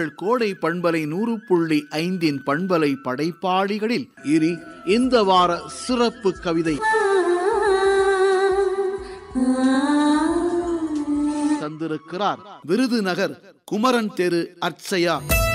உங்கள் கோடை பண்பலை நூறு புள்ளி ஐந்தின் பண்பலை படைப்பாளிகளில் இனி இந்த வார சிறப்பு கவிதை தந்திருக்கிறார் விருதுநகர் குமரன் தெரு அர்ச்சயா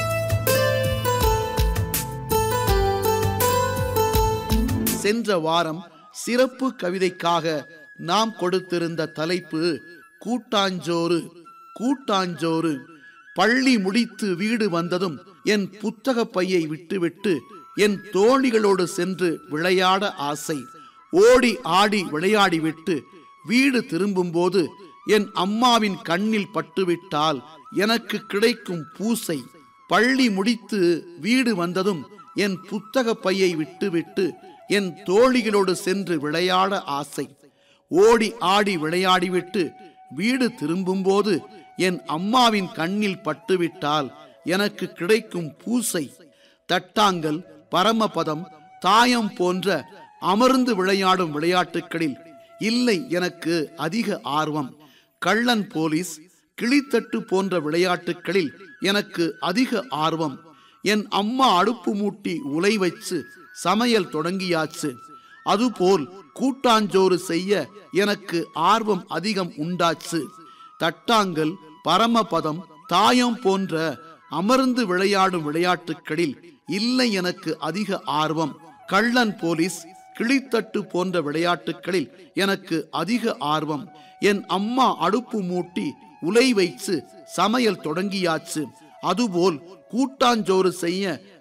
சென்ற வாரம் சிறப்பு கவிதைக்காக நாம் கொடுத்திருந்த தலைப்பு கூட்டாஞ்சோறு கூட்டாஞ்சோறு பள்ளி முடித்து வீடு வந்ததும் என் புத்தக பையை விட்டுவிட்டு என் தோழிகளோடு சென்று விளையாட ஆசை ஓடி ஆடி விளையாடிவிட்டு வீடு திரும்பும்போது என் அம்மாவின் கண்ணில் பட்டுவிட்டால் எனக்கு கிடைக்கும் பூசை பள்ளி முடித்து வீடு வந்ததும் என் புத்தக பையை விட்டுவிட்டு என் தோழிகளோடு சென்று விளையாட ஆசை ஓடி ஆடி விளையாடிவிட்டு வீடு திரும்பும்போது என் அம்மாவின் கண்ணில் பட்டுவிட்டால் எனக்கு கிடைக்கும் பூசை தட்டாங்கல் பரமபதம் தாயம் போன்ற அமர்ந்து விளையாடும் விளையாட்டுகளில் இல்லை எனக்கு அதிக ஆர்வம் கள்ளன் போலீஸ் கிளித்தட்டு போன்ற விளையாட்டுகளில் எனக்கு அதிக ஆர்வம் என் அம்மா அடுப்பு மூட்டி உலை வச்சு சமையல் தொடங்கியாச்சு அதுபோல் கூட்டாஞ்சோறு செய்ய எனக்கு ஆர்வம் அதிகம் உண்டாச்சு தட்டாங்கல் பரமபதம் தாயம் போன்ற அமர்ந்து விளையாடும் விளையாட்டுகளில் இல்லை எனக்கு அதிக ஆர்வம் கள்ளன் போலீஸ் கிளித்தட்டு போன்ற விளையாட்டுகளில் எனக்கு அதிக ஆர்வம் என் அம்மா அடுப்பு மூட்டி உலை வைத்து சமையல் தொடங்கியாச்சு அதுபோல் கூட்டாஞ்சோறு செய்ய